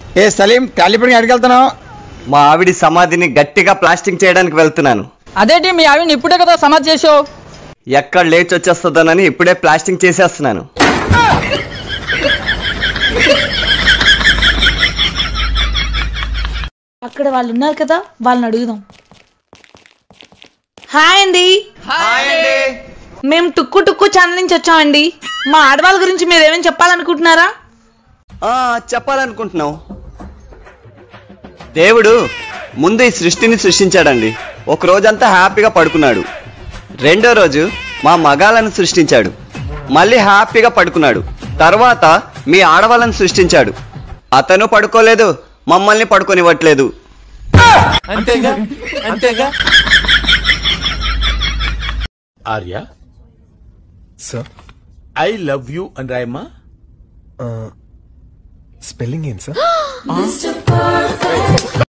ఏ సలీం తాలిపడికి అడిగెళ్తున్నావు మా ఆవిడి సమాధిని గట్టిగా ప్లాస్టింగ్ చేయడానికి వెళ్తున్నాను అదేంటి మీ ఆవిడని ఇప్పుడే కదా సమాధి చేసావు ఎక్కడ లేచి వచ్చేస్తుందోనని ఇప్పుడే ప్లాస్టింగ్ చేసేస్తున్నాను అక్కడ వాళ్ళు ఉన్నారు కదా వాళ్ళని అడుగుదాం హాయ్ అండి మేము టుక్కు టుక్కు ఛానల్ నుంచి వచ్చామండి మా ఆడవాళ్ళ గురించి మీరు ఏమైనా చెప్పాలనుకుంటున్నారా ఆ, చెప్పాలనుకుంటున్నాం దేవుడు ముందు ఈ సృష్టిని సృష్టించాడండి ఒక రోజంతా హ్యాపీగా పడుకున్నాడు రెండో రోజు మా మగాలను సృష్టించాడు మళ్ళీ హ్యాపీగా పడుకున్నాడు తర్వాత మీ ఆడవాళ్ళని సృష్టించాడు అతను పడుకోలేదు మమ్మల్ని పడుకోనివ్వట్లేదు అంతేగా అంతేగా Arya sir I love you అని రాయమ్మా స్పెల్లింగ్ ఏంటి సార్